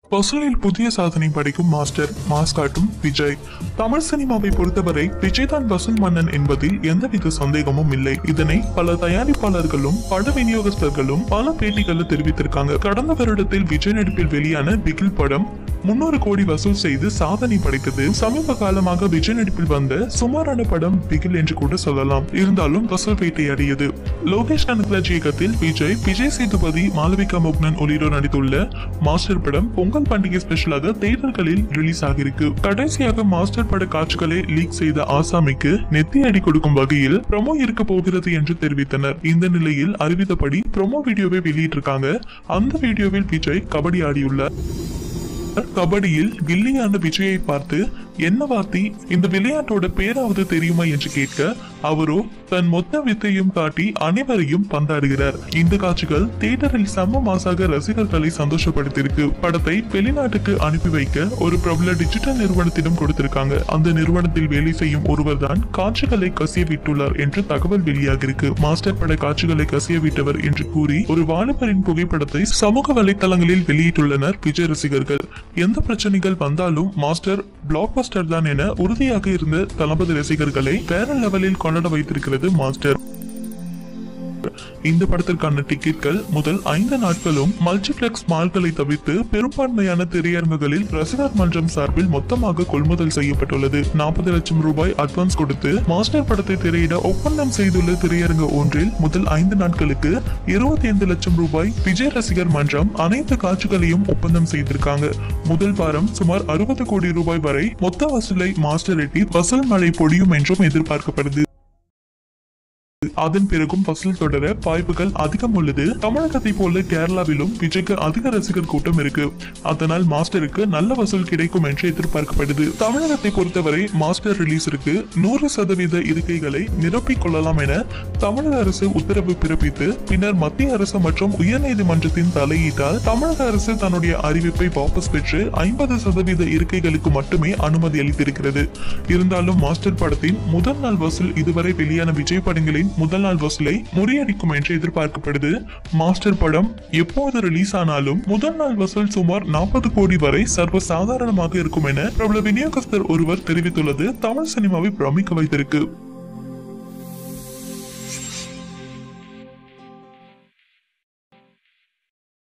வசூலில் புதிய சாதனை படைக்கும் மாஸ்டர் மாஸ் காட்டும் விஜய் தமிழ் சினிமாவை பொறுத்தவரை விஜய் தான் வசூல் மன்னன் என்பதில் எந்தவித சந்தேகமும் இல்லை இதனை பல தயாரிப்பாளர்களும் பட விநியோகஸ்தர்களும் பல பேட்டிகளில் தெரிவித்திருக்காங்க கடந்த வருடத்தில் விஜய் நடிப்பில் வெளியான பிகில் படம் முன்னூறு கோடி வசூல் செய்து சாதனை படைத்தது சமீப காலமாக விஜய் நடிப்பில் வந்த சுமாரான படம் பிகில் என்று கூட சொல்லலாம் இருந்தாலும் வசூல் வேட்டையாடியது லோகேஷ் கனகராஜ் இயக்கத்தில் விஜய் விஜய் சேதுபதி மாளவிகா மோகனன் உள்ளிட்டோர் நடித்துள்ள மாஸ்டர் படம் பொங்கல் பண்டிகை ஸ்பெஷலாக தேட்டர்களில் ரிலீஸ் ஆகிருக்கு கடைசியாக மாஸ்டர் பட காட்சிகளை லீக் செய்த ஆசாமிக்கு நெத்தி அடி கொடுக்கும் வகையில் ப்ரோமோ இருக்க போகிறது என்று தெரிவித்தனர் இந்த நிலையில் அறிவித்தபடி ப்ரோமோ வீடியோவை வெளியிட்டிருக்காங்க அந்த வீடியோவில் விஜய் கபடி ஆடியுள்ளார் கபடியில் கில்லியான விஜயை பார்த்து என்ன வார்த்தை இந்த விளையாட்டோட பேராவது தெரியுமா என்று கேட்க அவரோ தன் மொத்த வித்தையும் காட்டி அனைவரையும் பந்தாடுகிறார் இந்த காட்சிகள் தியேட்டரில் செம்ம மாசாக ரசிகர்களை சந்தோஷப்படுத்தியிருக்கு படத்தை வெளிநாட்டுக்கு அனுப்பி வைக்க ஒரு பிரபல டிஜிட்டல் நிறுவனத்திடம் கொடுத்திருக்காங்க அந்த நிறுவனத்தில் வேலை செய்யும் ஒருவர் தான் காட்சிகளை கசிய விட்டுள்ளார் என்று தகவல் வெளியாகிருக்கு மாஸ்டர் பட காட்சிகளை கசிய விட்டவர் என்று கூறி ஒரு வாலிபரின் புகைப்படத்தை சமூக வலைத்தளங்களில் வெளியிட்டுள்ளனர் விஜய் ரசிகர்கள் எந்த பிரச்சனைகள் வந்தாலும் மாஸ்டர் பிளாக் பஸ்டர் தான் என உறுதியாக இருந்த தளபதி ரசிகர்களை வேற லெவலில் கொண்டாட வைத்திருக்கிறது மாஸ்டர் இந்த படத்திற்கான டிக்கெட்கள் முதல் ஐந்து நாட்களும் மல்டிபிளெக்ஸ் மால்களை தவிர்த்து பெரும்பான்மையான திரையரங்குகளில் ரசிகர் மன்றம் சார்பில் மொத்தமாக கொள்முதல் செய்யப்பட்டுள்ளது நாற்பது லட்சம் ரூபாய் அட்வான்ஸ் கொடுத்து மாஸ்டர் படத்தை திரையிட ஒப்பந்தம் செய்துள்ள திரையரங்கு ஒன்றில் முதல் ஐந்து நாட்களுக்கு இருபத்தி ஐந்து லட்சம் ரூபாய் விஜய் ரசிகர் மன்றம் அனைத்து காட்சிகளையும் ஒப்பந்தம் செய்திருக்காங்க முதல் வாரம் சுமார் அறுபது கோடி ரூபாய் வரை மொத்த வசூலை மாஸ்டர் எட்டி வசூல் மழை பொழியும் என்றும் எதிர்பார்க்கப்படுது அதன் பிறகும் வசூல் தொடர வாய்ப்புகள் அதிகம் உள்ளது தமிழகத்தை போல கேரளாவிலும் விஜய்க்கு அதிக ரசிகர் கூட்டம் இருக்கு அதனால் மாஸ்டருக்கு நல்ல வசூல் கிடைக்கும் என்று எதிர்பார்க்கப்படுது தமிழகத்தை பொறுத்தவரை மாஸ்டர் ரிலீஸிற்கு நூறு சதவீத இருக்கைகளை நிரப்பிக் கொள்ளலாம் என தமிழக அரசு உத்தரவு பிறப்பித்து பின்னர் மத்திய அரசு மற்றும் உயர்நீதிமன்றத்தின் தலையீட்டால் தமிழக அரசு தன்னுடைய அறிவிப்பை வாபஸ் பெற்று ஐம்பது சதவீத இருக்கைகளுக்கு மட்டுமே அனுமதி அளித்திருக்கிறது இருந்தாலும் மாஸ்டர் படத்தின் முதல் நாள் வசூல் இதுவரை வெளியான விஜய் படங்களின் முதல் நாள் வசூலை முறியடிக்கும் என்று எதிர்பார்க்கப்படுது மாஸ்டர் படம் எப்போது ரிலீஸ் ஆனாலும் முதல் நாள் வசூல் சுமார் நாற்பது கோடி வரை சர்வ சாதாரணமாக இருக்கும் என பிரபல விநியோகஸ்தர் ஒருவர் தெரிவித்துள்ளது தமிழ் சினிமாவை பிரமிக்க வைத்திருக்கு